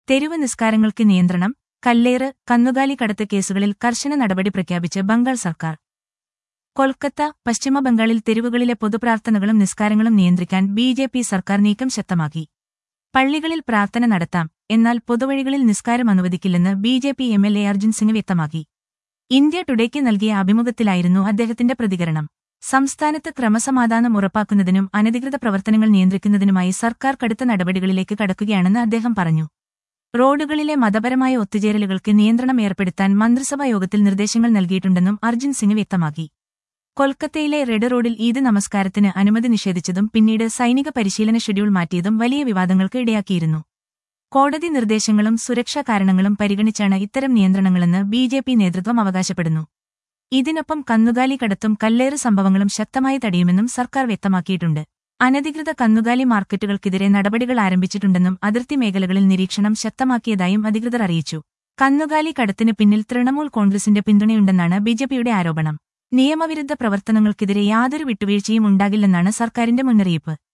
തെരുവ് നിസ്കാരങ്ങൾക്ക് നിയന്ത്രണം കല്ലേറ് കന്നുകാലി കടത്ത് കേസുകളിൽ കർശന നടപടി പ്രഖ്യാപിച്ച് ബംഗാൾ സർക്കാർ കൊൽക്കത്ത പശ്ചിമ ബംഗാളിൽ തെരുവുകളിലെ പൊതുപ്രാർത്ഥനകളും നിസ്കാരങ്ങളും നിയന്ത്രിക്കാൻ ബി ജെ പി സർക്കാർ നീക്കം ശക്തമാക്കി പള്ളികളിൽ പ്രാർത്ഥന നടത്താം എന്നാൽ പൊതുവഴികളിൽ നിസ്കാരം അനുവദിക്കില്ലെന്ന് B J P M L A Arjun Singh വ്യക്തമാക്കി ഇന്ത്യ ടുഡേക്ക് നൽകിയ അഭിമുഖത്തിലായിരുന്നു അദ്ദേഹത്തിന്റെ പ്രതികരണം സംസ്ഥാനത്ത് ക്രമസമാധാനം ഉറപ്പാക്കുന്നതിനും അനധികൃത പ്രവർത്തനങ്ങൾ നിയന്ത്രിക്കുന്നതിനുമായി സർക്കാർ കടുത്ത നടപടികളിലേക്ക് കടക്കുകയാണെന്ന് അദ്ദേഹം പറഞ്ഞു റോഡുകളിലെ മതപരമായ ഒത്തുചേരലുകൾക്ക് നിയന്ത്രണം ഏർപ്പെടുത്താൻ മന്ത്രിസഭാ യോഗത്തിൽ നിർദ്ദേശങ്ങൾ നൽകിയിട്ടുണ്ടെന്നും അർജുൻ സിംഗ് വ്യക്തമാക്കി കൊൽക്കത്തയിലെ റെഡ് റോഡിൽ ഈദ് നമസ്കാരത്തിന് അനുമതി നിഷേധിച്ചതും പിന്നീട് സൈനിക പരിശീലന ഷെഡ്യൂൾ മാറ്റിയതും വലിയ വിവാദങ്ങൾക്ക് ഇടയാക്കിയിരുന്നു കോടതി നിർദ്ദേശങ്ങളും സുരക്ഷാ കാരണങ്ങളും പരിഗണിച്ചാണ് ഇത്തരം നിയന്ത്രണങ്ങളെന്ന് ബി ജെ പി നേതൃത്വം അവകാശപ്പെടുന്നു ഇതിനൊപ്പം കന്നുകാലി കടത്തും കല്ലേറ് സംഭവങ്ങളും ശക്തമായി തടയുമെന്നും സർക്കാർ വ്യക്തമാക്കിയിട്ടുണ്ട് അനധികൃത കന്നുകാലി മാർക്കറ്റുകൾക്കെതിരെ നടപടികൾ ആരംഭിച്ചിട്ടുണ്ടെന്നും അതിർത്തി മേഖലകളിൽ നിരീക്ഷണം ശക്തമാക്കിയതായും അധികൃതർ അറിയിച്ചു കന്നുകാലി കടത്തിന് പിന്നിൽ തൃണമൂൽ കോൺഗ്രസിന്റെ പിന്തുണയുണ്ടെന്നാണ് ബിജെപിയുടെ ആരോപണം നിയമവിരുദ്ധ പ്രവർത്തനങ്ങൾക്കെതിരെ യാതൊരു വിട്ടുവീഴ്ചയും ഉണ്ടാകില്ലെന്നാണ് സർക്കാരിന്റെ മുന്നറിയിപ്പ്